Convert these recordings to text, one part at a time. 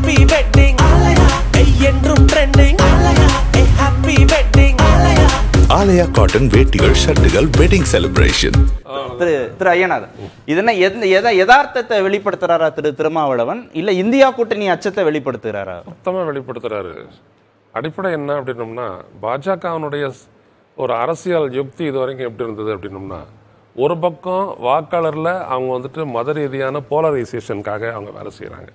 Happy wedding Alaya என்றும் trending Alaya happy wedding Alaya Alaya cotton வேட்டிகள் ஷர்ட்டுகள் வெட்டிங் செலிப்ரேஷன் திரு திரு ஐயனார் இது என்ன எந்த எத யதார்த்தத்தை வெளிப்படுத்துறாரா திரு திருமாவளவன் இல்ல இந்தியா கூட்டணி அச்சத்தை வெளிப்படுத்துறாரா மொத்தமாக வெளிப்படுத்துறாரு அடிப்படை என்ன அப்படின்னோம்னா பாஜகவினுடைய ஸ்- ஒரு அரசியல் யுக்தி இது வரைக்கும் எப்படி இருந்தது அப்படின்னோம்னா ஒரு பக்கம் வாக்காளர்ல அவங்க வந்துட்டு மத ரீதியான போலரைசேஷனுக்காக அவங்க வேலை செய்கிறாங்க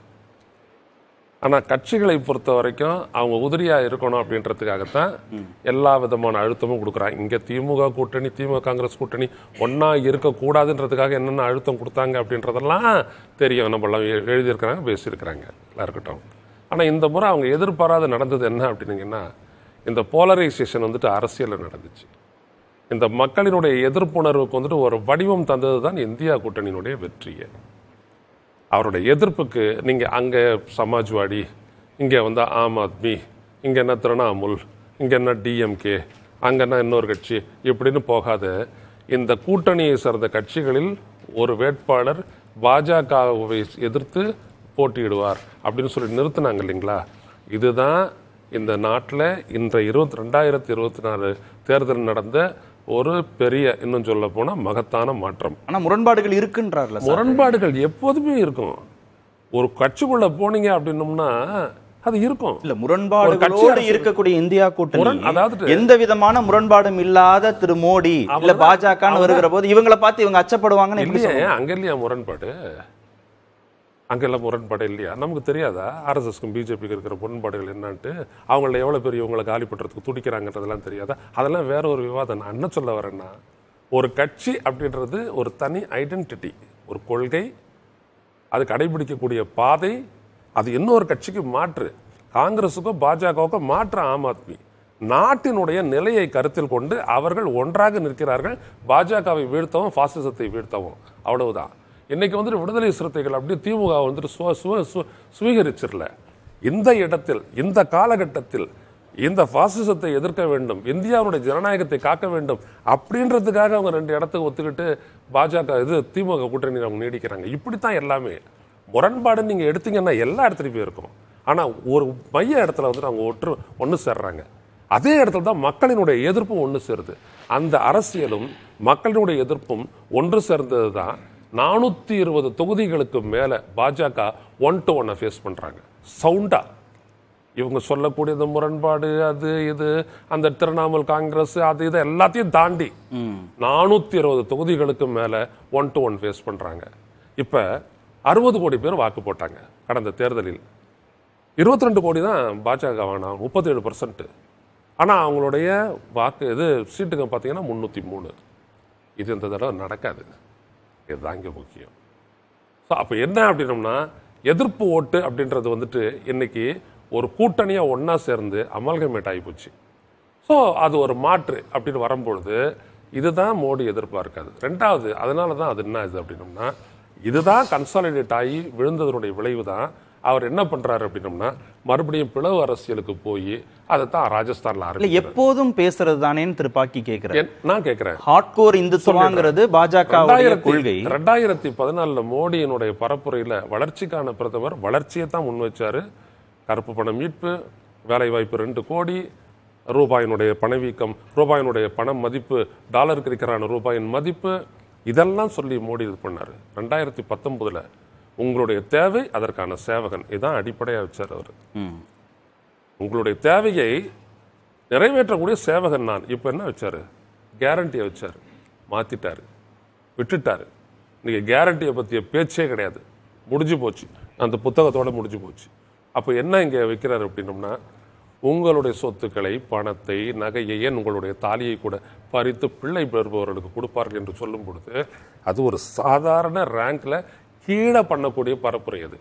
ஆனால் கட்சிகளை பொறுத்த வரைக்கும் அவங்க உதிரியா இருக்கணும் அப்படின்றதுக்காகத்தான் எல்லா விதமான அழுத்தமும் கொடுக்குறாங்க இங்கே திமுக கூட்டணி திமுக காங்கிரஸ் கூட்டணி ஒன்றா இருக்கக்கூடாதுன்றதுக்காக என்னென்ன அழுத்தம் கொடுத்தாங்க அப்படின்றதெல்லாம் தெரியும் நம்மளாம் எ- எழுதியிருக்கிறாங்க பேசியிருக்கிறாங்க எல்லாம் இருக்கட்டும் ஆனால் இந்த முறை அவங்க எதிர்பாராத நடந்தது என்ன அப்படின்னீங்கன்னா இந்த போலரைசேஷன் வந்துட்டு அரசியலில் நடந்துச்சு இந்த மக்களினுடைய எதிர்ப்புணர்வுக்கு வந்துட்டு ஒரு வடிவம் தந்தது தான் இந்தியா கூட்டணியினுடைய வெற்றியே அவருடைய எதிர்ப்புக்கு நீங்கள் அங்கே சமாஜ்வாடி இங்கே வந்து ஆம் ஆத்மி இங்கே என்ன திரிணாமுல் இங்கே என்ன டிஎம்கே அங்கே என்ன இன்னொரு கட்சி இப்படின்னு போகாத இந்த கூட்டணியை சார்ந்த கட்சிகளில் ஒரு வேட்பாளர் பாஜகவை எதிர்த்து போட்டியிடுவார் அப்படின்னு சொல்லி நிறுத்தினாங்க இல்லைங்களா இதுதான் இந்த நாட்டில் இந்த இருபத்தி ரெண்டாயிரத்தி இருபத்தி நாலு தேர்தல் நடந்த ஒரு பெரிய இன்னும் சொல்ல போனால் மகத்தான மாற்றம் ஆனா முரண்பாடுகள் இருக்குன்றார்ல சார் முரண்பாடுகள் எப்போதுமே இருக்கும் ஒரு கட்சிக்குள்ள போனீங்க அப்படின்னோம்னா அது இருக்கும் இல்ல ஒரு முரண்பாடுகளோடு கட்சி இருக்கக்கூடிய இந்தியா கூட்டணி முரண்- அதாவது- எந்த விதமான முரண்பாடும் இல்லாத திரு மோடி இல்ல அவர்தான்- பாஜகன்னு வருகிற போது இவங்கள பார்த்து இவங்க அச்சப்படுவாங்கன்னு எப்படி இல்லையா சொல்றீங்க? அங்க இல்லையா முரண்பாடு அங்கெல்லாம் முரண்பாடு இல்லையா நமக்கு தெரியாதா ஆர்எஸ்எஸ்க்கும் பிஜேபிக்கு இருக்கிற முரண்பாடுகள் என்னன்ட்டு அவங்கள எவ்வளவு பெரிய இவங்களை காலி பண்றதுக்கு துடிக்கிறாங்கன்றதெல்லாம் தெரியாதா அதெல்லாம் வேற ஒரு விவாதம் நான் என்ன சொல்ல வரேன்னா ஒரு கட்சி அப்படின்றது ஒரு தனி ஐடென்டிட்டி ஒரு கொள்கை அது கடைபிடிக்கக்கூடிய பாதை அது இன்னொரு கட்சிக்கு மாற்று காங்கிரஸுக்கோ பாஜகவுக்கோ மாற்று ஆம் ஆத்மி நாட்டினுடைய நிலையை கருத்தில் கொண்டு அவர்கள் ஒன்றாக நிற்கிறார்கள் பாஜகவை வீழ்த்தவும் பாசிசத்தை வீழ்த்தவும் அவ்வளவுதான் இன்னைக்கு வந்துட்டு விடுதலை சிறுத்தைகள் அப்படியே திமுக வந்துட்டு சுவ சுவ சு- சுவீகரிச்சிடல இந்த இடத்தில் இந்த காலகட்டத்தில் இந்த பாசிசத்தை எதிர்க்க வேண்டும் இந்தியாவுடைய ஜனநாயகத்தை காக்க வேண்டும் அப்படின்றதுக்காக அவங்க ரெண்டு இடத்துக்கு ஒத்துக்கிட்டு பாஜக இது திமுக கூட்டணி அவங்க நீடிக்கிறாங்க இப்படித்தான் எல்லாமே முரண்பாடு நீங்க எடுத்தீங்கன்னா எல்லா இடத்துலையும் போய் இருக்கும் ஆனா ஒரு மைய இடத்துல வந்து அவங்க ஒற்று ஒன்று சேர்றாங்க அதே இடத்துல தான் மக்களினுடைய எதிர்ப்பும் ஒன்று சேருது அந்த அரசியலும் மக்களினுடைய எதிர்ப்பும் ஒன்று சேர்ந்தது தான் நானூற்றி இருபது தொகுதிகளுக்கு மேலே பாஜக ஒன் டு ஒன்னை ஃபேஸ் பண்ணுறாங்க சவுண்டா இவங்க சொல்லக்கூடிய இந்த முரண்பாடு அது இது அந்த திரிணாமுல் காங்கிரஸ் அது இது எல்லாத்தையும் தாண்டி நானூற்றி இருபது தொகுதிகளுக்கு மேலே ஒன் டு ஒன் ஃபேஸ் பண்ணுறாங்க இப்போ அறுபது கோடி பேர் வாக்கு போட்டாங்க கடந்த தேர்தலில் இருபத்தி ரெண்டு கோடி தான் பாஜக வேணாம் முப்பத்தேழு பர்சன்ட் ஆனால் அவங்களுடைய வாக்கு இது சீட்டுங்க பார்த்தீங்கன்னா முந்நூற்றி மூணு இது இந்த தடவை நடக்காது இதுதான் இங்கே முக்கியம் ஸோ அப்போ என்ன அப்படின்னோம்னா எதிர்ப்பு ஓட்டு அப்படின்றது வந்துட்டு இன்னைக்கு ஒரு கூட்டணியாக ஒன்றா சேர்ந்து அமல்கமேட் ஆகிப்போச்சு ஸோ அது ஒரு மாற்று அப்படின்னு வரும்பொழுது இதுதான் மோடி எதிர்பார்க்காது ரெண்டாவது அதனால தான் அது என்ன இது அப்படின்னோம்னா இதுதான் கன்சாலிடேட் ஆகி விழுந்ததனுடைய விளைவு தான் அவர் என்ன பண்றாரு அப்படின்னோம்னா மறுபடியும் பிளவு அரசியலுக்கு போய் அதை தான் ராஜஸ்தான்ல இல்ல ஆரம்பிக்கிறார் எப்போதும் பேசுறது தானேன்னு திரு பாக்கி கேக்குறாரு என்- நான் கேட்கிறேன் ஹார்ட்கோர் இந்துத்துவாங்கிறது பாஜகவுடைய கொள்கை ரெண்டாயிரத்தி பதினாலுல மோடியினுடைய பரப்புரையில வளர்ச்சிக்கான பிரதமர் வளர்ச்சியை தான் முன் வச்சாரு கருப்பு பண மீட்பு வேலைவாய்ப்பு ரெண்டு கோடி ரூபாயினுடைய பணவீக்கம் ரூபாயினுடைய பண மதிப்பு டாலருக்கு இருக்கிறான ரூபாயின் மதிப்பு இதெல்லாம் சொல்லி மோடி இது பண்ணாரு ரெண்டாயிரத்தி பத்தொன்பதுல உங்களுடைய தேவை அதற்கான சேவகன் இதான் அடிப்படையா வச்சார் அவர் ம். உங்களுடைய தேவையை நிறைவேற்றக்கூடிய சேவகன் நான் இப்போ என்ன வச்சாரு கேரண்டியை வச்சாரு மாத்திட்டாரு விட்டுட்டாரு இன்னைக்கு கேரண்டியை பற்றிய பேச்சே கிடையாது முடிஞ்சு போச்சு அந்த புத்தகத்தோட முடிஞ்சு போச்சு அப்போ என்ன இங்கே வைக்கிறாரு அப்படின்னோம்னா உங்களுடைய சொத்துக்களை பணத்தை நகையை ஏன் உங்களுடைய தாலியை கூட பறித்து பிள்ளை பெறுபவர்களுக்கு கொடுப்பார்கள் என்று சொல்லும் பொழுது அது ஒரு சாதாரண ரேங்க்ல கீழே பண்ணக்கூடிய பரப்புரை அது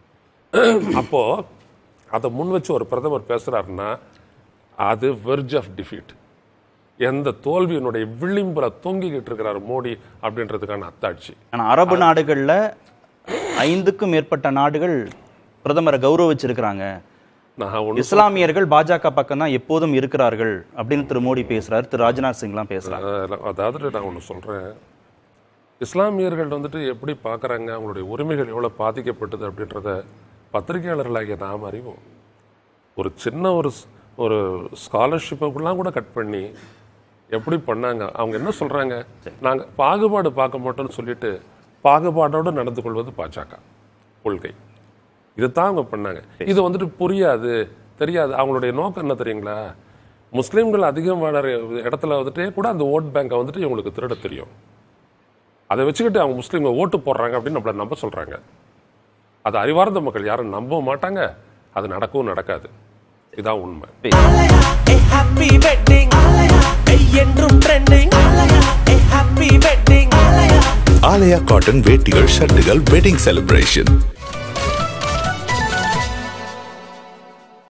அப்போ அதை முன் வச்சு ஒரு பிரதமர் பேசுறாருன்னா அது வெர்ஜ் ஆஃப் டிஃபீட் எந்த தோல்வியினுடைய விளிம்புல தொங்கிக்கிட்டு இருக்கிறார் மோடி அப்படின்றதுக்கான அத்தாட்சி ஆனா அரபு நாடுகள்ல ஐந்துக்கும் மேற்பட்ட நாடுகள் பிரதமரை கௌரவிச்சிருக்கிறாங்க நான் ஒன்று இஸ்லாமியர்கள் பாஜக பக்கம் தான் எப்போதும் இருக்கிறார்கள் அப்படின்னு திரு மோடி பேசுறாரு திரு ராஜ்நாத் சிங்லாம் பேசுறாரு அதாவது நான் ஒன்று சொல்றேன் இஸ்லாமியர்கள் வந்துட்டு எப்படி பார்க்கறாங்க அவங்களுடைய உரிமைகள் எவ்வளவு பாதிக்கப்பட்டது அப்படின்றத பத்திரிகையாளர்களாகிய நாம் அறிவோம் ஒரு சின்ன ஒரு ஸ்- ஒரு ஸ்காலர்ஷிப்புக்கெல்லாம் கூட கட் பண்ணி எப்படி பண்ணாங்க அவங்க என்ன சொல்றாங்க நாங்க பாகுபாடு பார்க்க மாட்டோம்னு சொல்லிட்டு பாகுபாடோடு நடந்து கொள்வது பாஜக கொள்கை இதைத்தான் அவங்க பண்ணாங்க இது வந்துட்டு புரியாது தெரியாது அவங்களுடைய நோக்கம் என்ன தெரியுங்களா முஸ்லீம்கள் அதிகம் வளர இடத்துல வந்துட்டே கூட அந்த ஓட் பேங்கை வந்துட்டு இவங்களுக்கு திருட தெரியும் அதை வச்சுக்கிட்டு அவங்க முஸ்லீம்க ஓட்டு போடுறாங்க அப்படின்னு நம்மளை நம்ப சொல்றாங்க அது அறிவார்ந்த மக்கள் யாரும் நம்ப மாட்டாங்க அது நடக்கவும் நடக்காது இதான் உண்மை ஆலயா ஏ ஹாப்பி வெட்டிங் ஆலயா ஏ என்றும் ட்ரெண்டிங் ஆலயா ஏ happy wedding Alaya Alaya cotton வேட்டிகள் ஷர்ட்டுகள் வெட்டிங் செலிப்ரேஷன்